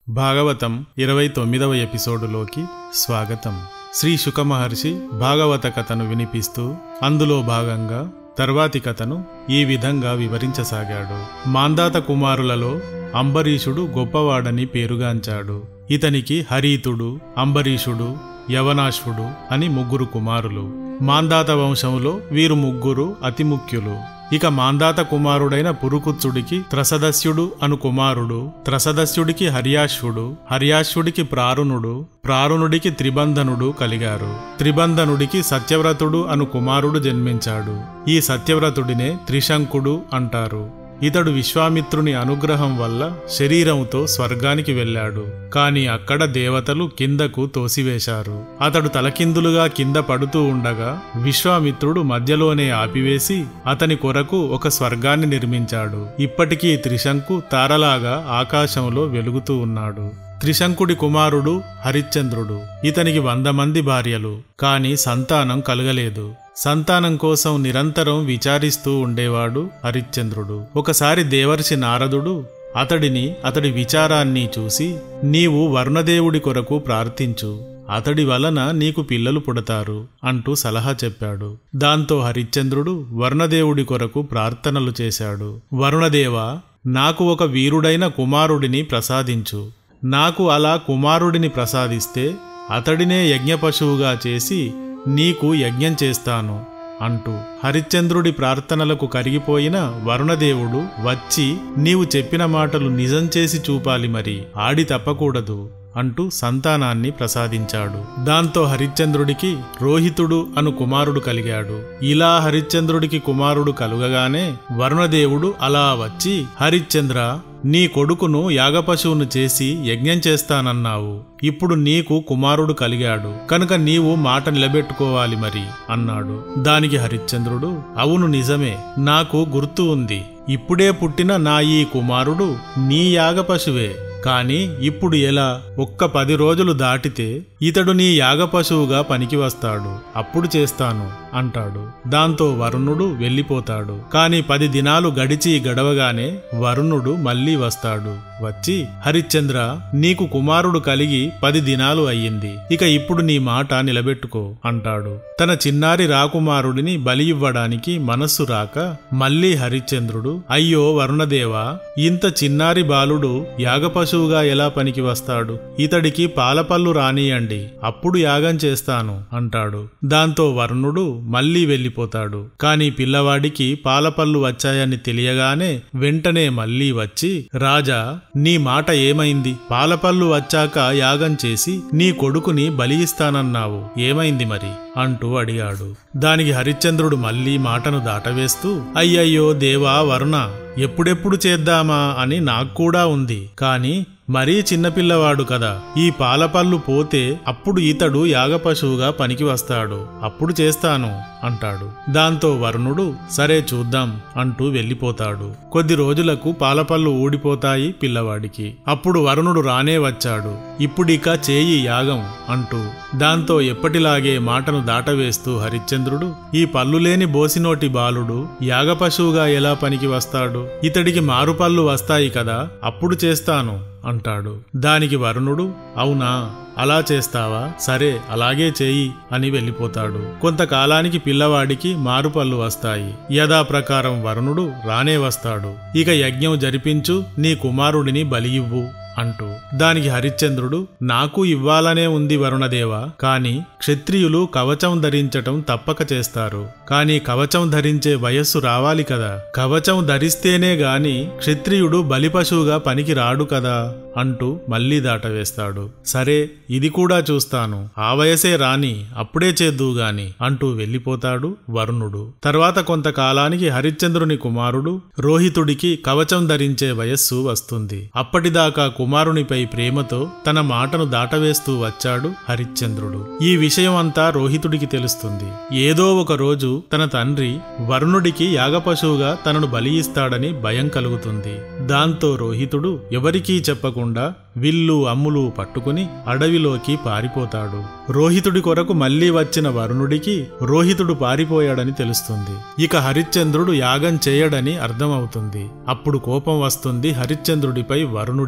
భాగవతం ఇరవై తొమ్మిదవ ఎపిసోడులోకి స్వాగతం శ్రీ శుక మహర్షి భాగవత కథను వినిపిస్తూ అందులో భాగంగా తర్వాతి కథను ఈ విధంగా వివరించసాగాడు మాందాత కుమారులలో అంబరీషుడు గొప్పవాడని పేరుగాంచాడు ఇతనికి హరీతుడు అంబరీషుడు యవనాశ్వుడు అని ముగ్గురు కుమారులు మాందాత వంశంలో వీరు ముగ్గురు అతి ముఖ్యులు ఇక మాందాత కుమారుడైన పురుకుత్సుడికి త్రసదస్యుడు అను కుమారుడు త్రసదస్యుడికి హర్యాశ్వుడు హర్యాశ్వుడికి ప్రారుణుడు ప్రారుణుడికి త్రిబంధనుడు కలిగారు త్రిబంధనుడికి సత్యవ్రతుడు అను కుమారుడు జన్మించాడు ఈ సత్యవ్రతుడినే త్రిశంకుడు అంటారు ఇతడు విశ్వామిత్రుని అనుగ్రహం వల్ల శరీరంతో స్వర్గానికి వెళ్ళాడు కాని అక్కడ దేవతలు కిందకు తోసివేశారు అతడు తలకిందులుగా కింద పడుతూ ఉండగా విశ్వామిత్రుడు మధ్యలోనే ఆపివేసి అతని కొరకు ఒక స్వర్గాన్ని నిర్మించాడు ఇప్పటికీ త్రిశంకు తారలాగా ఆకాశంలో వెలుగుతూ ఉన్నాడు త్రిశంకుడి కుమారుడు హరిశ్చంద్రుడు ఇతనికి వంద మంది భార్యలు కాని సంతానం కలగలేదు సంతానం కోసం నిరంతరం విచారిస్తూ ఉండేవాడు హరిశ్చంద్రుడు ఒకసారి దేవర్షి నారదుడు అతడిని అతడి విచారాన్ని చూసి నీవు వరుణదేవుడి కొరకు ప్రార్థించు అతడి వలన నీకు పిల్లలు పుడతారు అంటూ సలహా చెప్పాడు దాంతో హరిశ్చంద్రుడు వరుణదేవుడి కొరకు ప్రార్థనలు చేశాడు వరుణదేవ నాకు ఒక వీరుడైన కుమారుడిని ప్రసాదించు నాకు అలా కుమారుడిని ప్రసాదిస్తే అతడినే యజ్ఞపశువుగా చేసి నీకు యజ్ఞం చేస్తాను అంటూ హరిశ్చంద్రుడి ప్రార్థనలకు కరిగిపోయిన వరుణదేవుడు వచ్చి నీవు చెప్పిన మాటలు నిజం చేసి చూపాలి మరి ఆడి తప్పకూడదు అంటూ సంతానాన్ని ప్రసాదించాడు దాంతో హరిశ్చంద్రుడికి రోహితుడు అను కుమారుడు కలిగాడు ఇలా హరిశ్చంద్రుడికి కుమారుడు కలుగగానే వరుణదేవుడు అలా వచ్చి హరిశ్చంద్ర నీ కొడుకును యాగపశువును చేసి యజ్ఞం చేస్తానన్నావు ఇప్పుడు నీకు కుమారుడు కలిగాడు కనుక నీవు మాట నిలబెట్టుకోవాలి మరి అన్నాడు దానికి హరిశ్చంద్రుడు అవును నిజమే నాకు గుర్తు ఉంది ఇప్పుడే పుట్టిన నా ఈ కుమారుడు నీ యాగపశువే కాని ఇప్పుడు ఎలా ఒక్క పది రోజులు దాటితే ఇతడు నీ యాగపశువుగా పనికి వస్తాడు అప్పుడు చేస్తాను అంటాడు దాంతో వరుణుడు వెళ్ళిపోతాడు కాని పది దినాలు గడిచి గడవగానే వరుణుడు మళ్ళీ వస్తాడు వచ్చి హరిశ్చంద్ర నీకు కుమారుడు కలిగి పది దినాలు అయ్యింది ఇక ఇప్పుడు నీ మాట నిలబెట్టుకో అంటాడు తన చిన్నారి రాకుమారుడిని బలి ఇవ్వడానికి మనస్సు రాక మళ్ళీ హరిశ్చంద్రుడు అయ్యో వరుణదేవా ఇంత చిన్నారి బాలుడు యాగపశువుగా ఎలా పనికి వస్తాడు ఇతడికి పాలపల్లు రానియండి అప్పుడు యాగం చేస్తాను అంటాడు దాంతో వరుణుడు మళ్ళీ వెళ్ళిపోతాడు కాని పిల్లవాడికి పాలపల్లు వచ్చాయని తెలియగానే వెంటనే మళ్ళీ వచ్చి రాజా నీ మాట ఏమైంది పాలపల్లు వచ్చాక యాగం చేసి నీ కొడుకుని బలి ఇస్తానన్నావు ఏమైంది మరి అంటూ అడిగాడు దానికి హరిశ్చంద్రుడు మళ్ళీ మాటను దాటవేస్తూ అయ్యయ్యో దేవా వరుణ ఎప్పుడెప్పుడు చేద్దామా అని నాకు కూడా ఉంది కాని మరీ చిన్నపిల్లవాడు కదా ఈ పాలపల్లు పోతే అప్పుడు ఇతడు యాగపశువుగా పనికి వస్తాడు అప్పుడు చేస్తాను అంటాడు దాంతో వరుణుడు సరే చూద్దాం అంటూ వెళ్ళిపోతాడు కొద్ది రోజులకు పాలపల్లు ఊడిపోతాయి పిల్లవాడికి అప్పుడు వరుణుడు రానే వచ్చాడు ఇప్పుడిక చేయి యాగం అంటూ దాంతో ఎప్పటిలాగే మాటను దాటవేస్తూ హరిశ్చంద్రుడు ఈ పల్లులేని బోసినోటి బాలుడు యాగపశువుగా ఎలా పనికి వస్తాడు ఇతడికి మారుపళ్ళు వస్తాయి కదా అప్పుడు చేస్తాను అంటాడు దానికి వరుణుడు అవునా అలా చేస్తావా సరే అలాగే చేయి అని వెళ్ళిపోతాడు కొంతకాలానికి పిల్లవాడికి మారుపళ్ళు వస్తాయి యథాప్రకారం వరుణుడు రానే వస్తాడు ఇక యజ్ఞం జరిపించు నీ కుమారుడిని బలి ఇవ్వు అంటూ దానికి హరిశ్చంద్రుడు నాకు ఇవ్వాలనే ఉంది వరుణదేవ కాని క్షత్రియులు కవచం ధరించటం తప్పక చేస్తారు కాని కవచం ధరించే వయస్సు రావాలి కదా కవచం ధరిస్తేనే గాని క్షత్రియుడు బలిపశువుగా పనికి రాడు కదా అంటూ మళ్ళీ దాటవేస్తాడు సరే ఇది కూడా చూస్తాను ఆ వయసే రాని అప్పుడే చేద్దు గాని అంటూ వెళ్ళిపోతాడు వరుణుడు తర్వాత కొంతకాలానికి హరిశ్చంద్రుని కుమారుడు రోహితుడికి కవచం ధరించే వయస్సు వస్తుంది అప్పటిదాకా కుమారునిపై ప్రేమతో తన మాటను దాటవేస్తూ వచ్చాడు హరిశ్చంద్రుడు ఈ విషయం అంతా రోహితుడికి తెలుస్తుంది ఏదో ఒక రోజు తన తండ్రి వరుణుడికి యాగపశువుగా తనను బలి ఇస్తాడని భయం కలుగుతుంది దాంతో రోహితుడు ఎవరికీ చెప్పకుండా విల్లు అమ్ములు పట్టుకుని అడవిలోకి పారిపోతాడు రోహితుడి కొరకు మళ్లీ వచ్చిన వరుణుడికి రోహితుడు పారిపోయాడని తెలుస్తుంది ఇక హరిశ్చంద్రుడు యాగం చేయడని అర్థమవుతుంది అప్పుడు కోపం వస్తుంది హరిశ్చంద్రుడిపై వరుణుడికి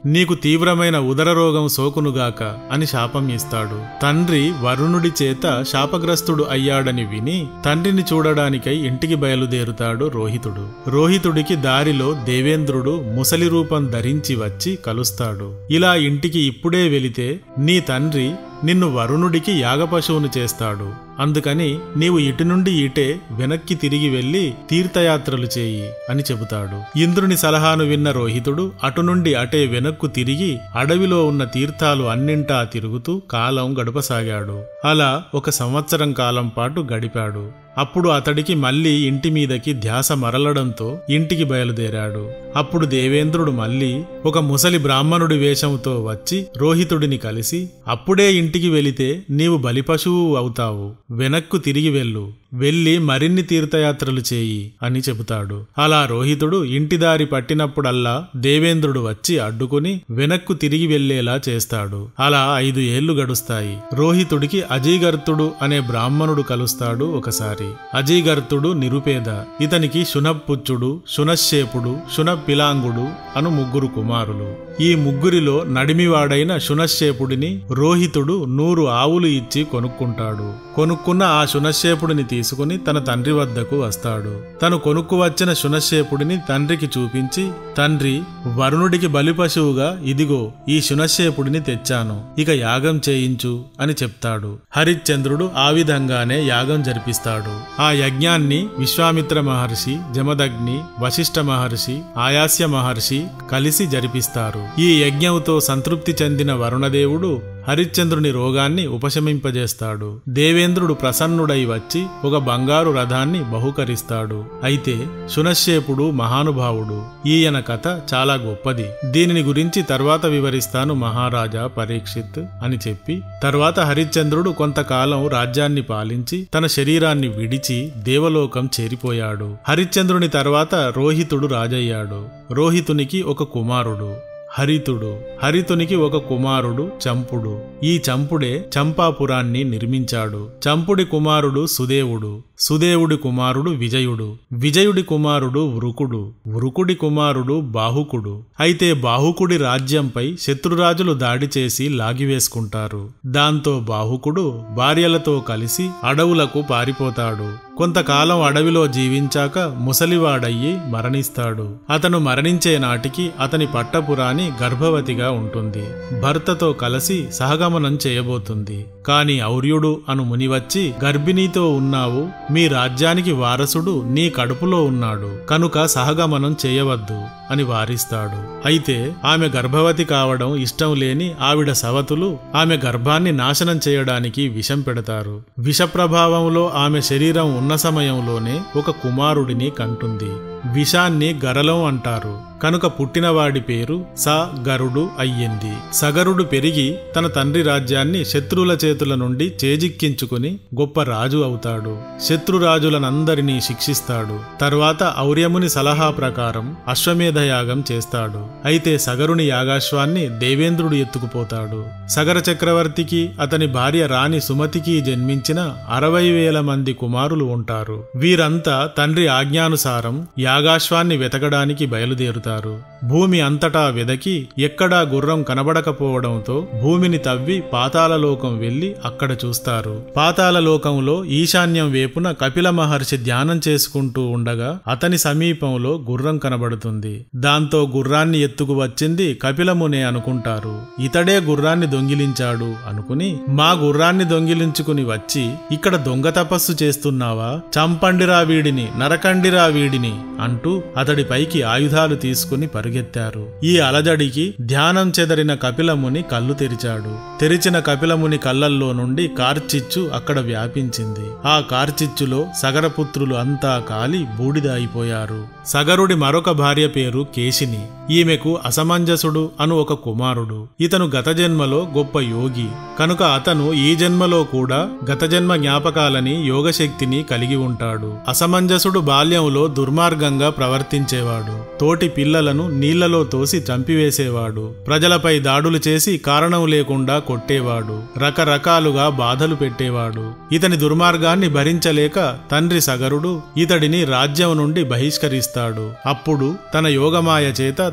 నీకు తీవ్రమైన ఉదర రోగం సోకునుగాక అని శాపం ఇస్తాడు తండ్రి వరుణుడి చేత శాపగ్రస్తుడు అయ్యాడని విని తండ్రిని చూడడానికై ఇంటికి బయలుదేరుతాడు రోహితుడు రోహితుడికి దారిలో దేవేంద్రుడు ముసలి రూపం ధరించి వచ్చి కలుస్తాడు ఇలా ఇంటికి ఇప్పుడే వెళితే నీ తండ్రి నిన్ను వరుణుడికి యాగపశువును చేస్తాడు అందుకని నీవు ఇటు నుండి ఇటే వెనక్కి తిరిగి వెళ్లి తీర్థయాత్రలు చేయి అని చెబుతాడు ఇంద్రుని సలహాను విన్న రోహితుడు అటు నుండి అటే వెనక్కు తిరిగి అడవిలో ఉన్న తీర్థాలు అన్నింటా తిరుగుతూ కాలం గడపసాగాడు అలా ఒక సంవత్సరం కాలం పాటు గడిపాడు అప్పుడు అతడికి మళ్ళీ ఇంటి మీదకి ధ్యాస మరలడంతో ఇంటికి బయలుదేరాడు అప్పుడు దేవేంద్రుడు మళ్ళీ ఒక ముసలి బ్రాహ్మణుడి వేషంతో వచ్చి రోహితుడిని కలిసి అప్పుడే ఇంటికి వెళితే నీవు బలిపశువు అవుతావు వెనక్కు తిరిగి వెళ్ళు వెళ్ళి మరిన్ని తీర్థయాత్రలు చేయి అని చెబుతాడు అలా రోహితుడు ఇంటి దారి పట్టినప్పుడల్లా దేవేంద్రుడు వచ్చి అడ్డుకుని వెనక్కు తిరిగి వెళ్లేలా చేస్తాడు అలా ఐదు ఏళ్లు గడుస్తాయి రోహితుడికి అజీగర్తుడు అనే బ్రాహ్మణుడు కలుస్తాడు ఒకసారి అజీగర్తుడు నిరుపేద ఇతనికి శునపుచ్చుడు శునశ్శేపుడు శునపిలాంగుడు అను ముగ్గురు కుమారులు ఈ ముగ్గురిలో నడిమివాడైన శునశ్శేపుడిని రోహితుడు నూరు ఆవులు ఇచ్చి కొనుక్కుంటాడు కొనుక్కున్న ఆ శునశ్శేపుడిని తీసుకుని తన తండ్రి వద్దకు వస్తాడు తను కొనుక్కు వచ్చిన శునశ్శేపుడిని తండ్రికి చూపించి తండ్రి వరుణుడికి బలిపశువుగా ఇదిగో ఈ శునశ్శేపుడిని తెచ్చాను ఇక యాగం చేయించు అని చెప్తాడు హరిశ్చంద్రుడు ఆ విధంగానే యాగం జరిపిస్తాడు ఆ యజ్ఞాన్ని విశ్వామిత్ర మహర్షి జమదగ్ని వశిష్ఠ మహర్షి ఆయాస్య మహర్షి కలిసి జరిపిస్తారు ఈ యజ్ఞంతో సంతృప్తి చెందిన వరుణదేవుడు హరిశ్చంద్రుని రోగాన్ని ఉపశమింపజేస్తాడు దేవేంద్రుడు ప్రసన్నుడై వచ్చి ఒక బంగారు రథాన్ని బహుకరిస్తాడు అయితే శునశ్శేపుడు మహానుభావుడు ఈయన కథ చాలా గొప్పది దీనిని గురించి తర్వాత వివరిస్తాను మహారాజా పరీక్షిత్ అని చెప్పి తర్వాత హరిశ్చంద్రుడు కొంతకాలం రాజ్యాన్ని పాలించి తన శరీరాన్ని విడిచి దేవలోకం చేరిపోయాడు హరిశ్చంద్రుని తర్వాత రోహితుడు రాజయ్యాడు రోహితునికి ఒక కుమారుడు హరితుడు హరితునికి ఒక కుమారుడు చంపుడు ఈ చంపుడే చంపాపురాన్ని నిర్మించాడు చంపుడి కుమారుడు సుదేవుడు సుదేవుడి కుమారుడు విజయుడు విజయుడి కుమారుడు వృకుడు వృకుడి కుమారుడు బాహుకుడు అయితే బాహుకుడి రాజ్యంపై శత్రురాజులు దాడి చేసి లాగివేసుకుంటారు దాంతో బాహుకుడు భార్యలతో కలిసి అడవులకు పారిపోతాడు కొంతకాలం అడవిలో జీవించాక ముసలివాడయ్యి మరణిస్తాడు అతను మరణించే నాటికి అతని పట్టపురాణి గర్భవతిగా ఉంటుంది భర్తతో కలిసి సహగమనం చేయబోతుంది కాని ఔర్యుడు అను ముని వచ్చి గర్భిణీతో ఉన్నావు మీ రాజ్యానికి వారసుడు నీ కడుపులో ఉన్నాడు కనుక సహగమనం చేయవద్దు అని వారిస్తాడు అయితే ఆమె గర్భవతి కావడం ఇష్టం లేని ఆవిడ సవతులు ఆమె గర్భాన్ని నాశనం చేయడానికి విషం పెడతారు విష ప్రభావంలో ఆమె శరీరం ఉన్న సమయంలోనే ఒక కుమారుడిని కంటుంది విషాన్ని గరలం అంటారు కనుక పుట్టినవాడి పేరు స గరుడు అయ్యింది సగరుడు పెరిగి తన తండ్రి రాజ్యాన్ని శత్రువుల చేతుల నుండి చేజిక్కించుకుని గొప్ప రాజు అవుతాడు శత్రురాజులనందరినీ శిక్షిస్తాడు తర్వాత ఔర్యముని సలహా ప్రకారం అశ్వమేధ యాగం చేస్తాడు అయితే సగరుని యాగాశ్వాన్ని దేవేంద్రుడు ఎత్తుకుపోతాడు సగర చక్రవర్తికి అతని భార్య రాణి సుమతికి జన్మించిన అరవై వేల మంది కుమారులు ఉంటారు వీరంతా తండ్రి ఆజ్ఞానుసారం యాగాశ్వాన్ని వెతకడానికి బయలుదేరుతారు భూమి అంతటా వెదకి ఎక్కడా గుర్రం కనబడకపోవడంతో భూమిని తవ్వి పాతాళలోకం వెళ్లి అక్కడ చూస్తారు పాతాళలోకంలో ఈశాన్యం వేపున కపిల మహర్షి ధ్యానం చేసుకుంటూ ఉండగా అతని సమీపంలో గుర్రం కనబడుతుంది దాంతో గుర్రాన్ని ఎత్తుకు వచ్చింది కపిలమునే అనుకుంటారు ఇతడే గుర్రాన్ని దొంగిలించాడు అనుకుని మా గుర్రాన్ని దొంగిలించుకుని వచ్చి ఇక్కడ దొంగ తపస్సు చేస్తున్నావా చంపండిరా వీడిని నరకండిరా వీడిని అంటూ అతడి పైకి ఆయుధాలు తీసుకుని పరిగెత్తారు ఈ అలజడికి ధ్యానం చెదరిన కపిలముని కళ్ళు తెరిచాడు తెరిచిన కపిలముని కళ్ళల్లో నుండి కార్చిచ్చు అక్కడ వ్యాపించింది ఆ కార్చిచ్చులో సగరపుత్రులు అంతా కాలి బూడిద అయిపోయారు సగరుడి మరొక భార్య పేరు కేశిని ఈమెకు అసమంజసుడు అను ఒక కుమారుడు ఇతను గత జన్మలో గొప్ప యోగి కనుక అతను ఈ జన్మలో కూడా గత జన్మ జ్ఞాపకాలని యోగశక్తిని కలిగి ఉంటాడు అసమంజసుడు బాల్యంలో దుర్మార్గంగా ప్రవర్తించేవాడు తోటి పిల్లలను నీళ్లలో తోసి చంపివేసేవాడు ప్రజలపై దాడులు చేసి కారణం లేకుండా కొట్టేవాడు రకరకాలుగా బాధలు పెట్టేవాడు ఇతని దుర్మార్గాన్ని భరించలేక తండ్రి సగరుడు ఇతడిని రాజ్యం నుండి బహిష్కరిస్తాడు అప్పుడు తన యోగమాయ చేత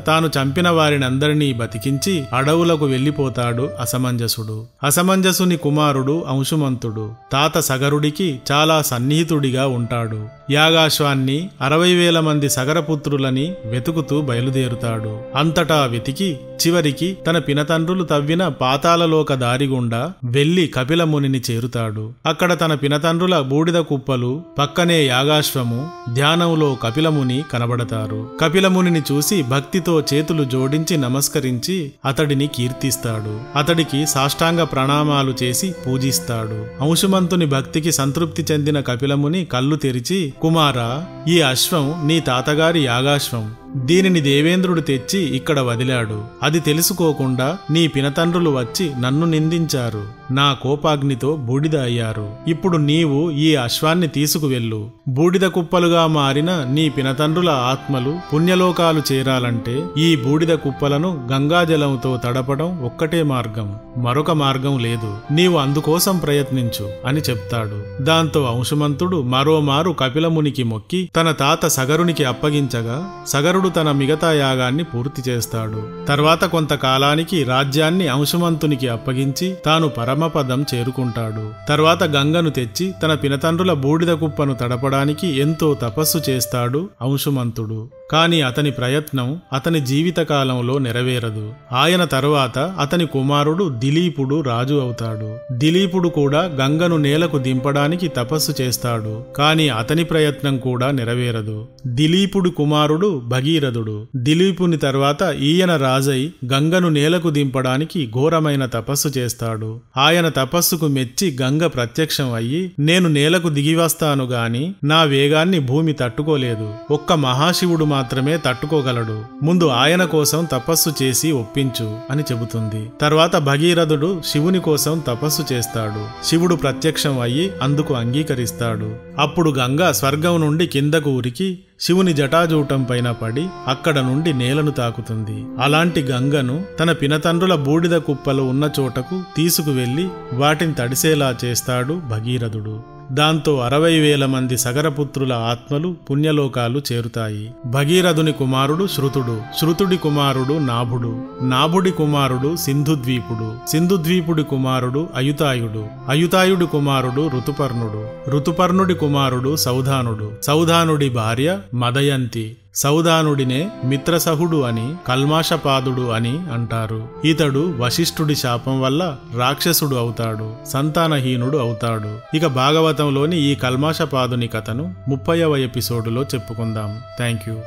తాను చంపిన వారినందరినీ బతికించి అడవులకు వెళ్లిపోతాడు అసమంజసుడు అసమంజసుని కుమారుడు అంశుమంతుడు తాత సగరుడికి చాలా సన్నిహితుడిగా ఉంటాడు యాగాశ్వాన్ని అరవై వేల మంది సగరపుత్రులని వెతుకుతూ బయలుదేరుతాడు అంతటా వెతికి చివరికి తన పినతండ్రులు తవ్విన పాతాళలోక దారి గుండా వెళ్లి కపిలమునిని చేరుతాడు అక్కడ తన పినతండ్రుల బూడిద కుప్పలు పక్కనే యాగాశ్వము ధ్యానంలో కపిలముని కనబడతారు కపిలమునిని చూసి భక్తితో చేతులు జోడించి నమస్కరించి అతడిని కీర్తిస్తాడు అతడికి సాష్టాంగ ప్రణామాలు చేసి పూజిస్తాడు అంశుమంతుని భక్తికి సంతృప్తి చెందిన కపిలముని కళ్ళు తెరిచి కుమారా ఈ అశ్వం నీ తాతగారి యాగాశ్వం దీనిని దేవేంద్రుడు తెచ్చి ఇక్కడ వదిలాడు అది తెలుసుకోకుండా నీ పినతండ్రులు వచ్చి నన్ను నిందించారు నా కోపాగ్నితో బూడిద అయ్యారు ఇప్పుడు నీవు ఈ అశ్వాన్ని తీసుకువెళ్ళు బూడిద కుప్పలుగా మారిన నీ పినతండ్రుల ఆత్మలు పుణ్యలోకాలు చేరాలంటే ఈ బూడిద కుప్పలను గంగాజలంతో తడపడం ఒక్కటే మార్గం మరొక మార్గం లేదు నీవు అందుకోసం ప్రయత్నించు అని చెప్తాడు దాంతో అంశుమంతుడు మరోమారు కపిలమునికి మొక్కి తన తాత సగరునికి అప్పగించగా సగరుడు తన మిగతా యాగాన్ని పూర్తి చేస్తాడు తర్వాత కొంతకాలానికి రాజ్యాన్ని అంశుమంతునికి అప్పగించి తాను పరమపదం చేరుకుంటాడు తర్వాత గంగను తెచ్చి తన పినతండ్రుల బూడిద కుప్పను తడపడానికి ఎంతో తపస్సు చేస్తాడు అంశుమంతుడు కాని అతని ప్రయత్నం అతని జీవితకాలంలో నెరవేరదు ఆయన తరువాత అతని కుమారుడు దిలీపుడు రాజు అవుతాడు దిలీపుడు కూడా గంగను నేలకు దింపడానికి తపస్సు చేస్తాడు కాని అతని ప్రయత్నం కూడా నెరవేరదు దిలీపుడు కుమారుడు భగీరథుడు దిలీపుని తర్వాత ఈయన రాజై గంగను నేలకు దింపడానికి ఘోరమైన తపస్సు చేస్తాడు ఆయన తపస్సుకు మెచ్చి గంగ ప్రత్యక్షం అయ్యి నేను నేలకు దిగివస్తాను గాని నా వేగాన్ని భూమి తట్టుకోలేదు ఒక్క మహాశివుడు మాత్రమే తట్టుకోగలడు ముందు ఆయన కోసం తపస్సు చేసి ఒప్పించు అని చెబుతుంది తర్వాత భగీరథుడు శివుని కోసం తపస్సు చేస్తాడు శివుడు ప్రత్యక్షం అయ్యి అందుకు అంగీకరిస్తాడు అప్పుడు గంగ స్వర్గం నుండి కిందకు ఉరికి శివుని జటాజూటం పైన పడి అక్కడ నుండి నేలను తాకుతుంది అలాంటి గంగను తన పినతండ్రుల బూడిద కుప్పలు ఉన్న చోటకు తీసుకువెళ్లి వాటిని తడిసేలా చేస్తాడు భగీరథుడు దాంతో అరవై వేల మంది సగరపుత్రుల ఆత్మలు పుణ్యలోకాలు చేరుతాయి భగీరథుని కుమారుడు శృతుడు శృతుడి కుమారుడు నాభుడు నాభుడి కుమారుడు సింధుద్వీపుడు సింధుద్వీపుడి కుమారుడు అయుతాయుడు అయుతాయుడి కుమారుడు ఋతుపర్ణుడు ఋతుపర్ణుడి కుమారుడు సౌధానుడు సౌధానుడి భార్య మదయంతి సౌదానుడినే మిత్రసహుడు అని కల్మాషపాదుడు అని అంటారు ఇతడు వశిష్ఠుడి శాపం వల్ల రాక్షసుడు అవుతాడు సంతానహీనుడు అవుతాడు ఇక భాగవతంలోని ఈ కల్మాషపాదుని కథను ముప్పైవ ఎపిసోడులో చెప్పుకుందాం థ్యాంక్ యూ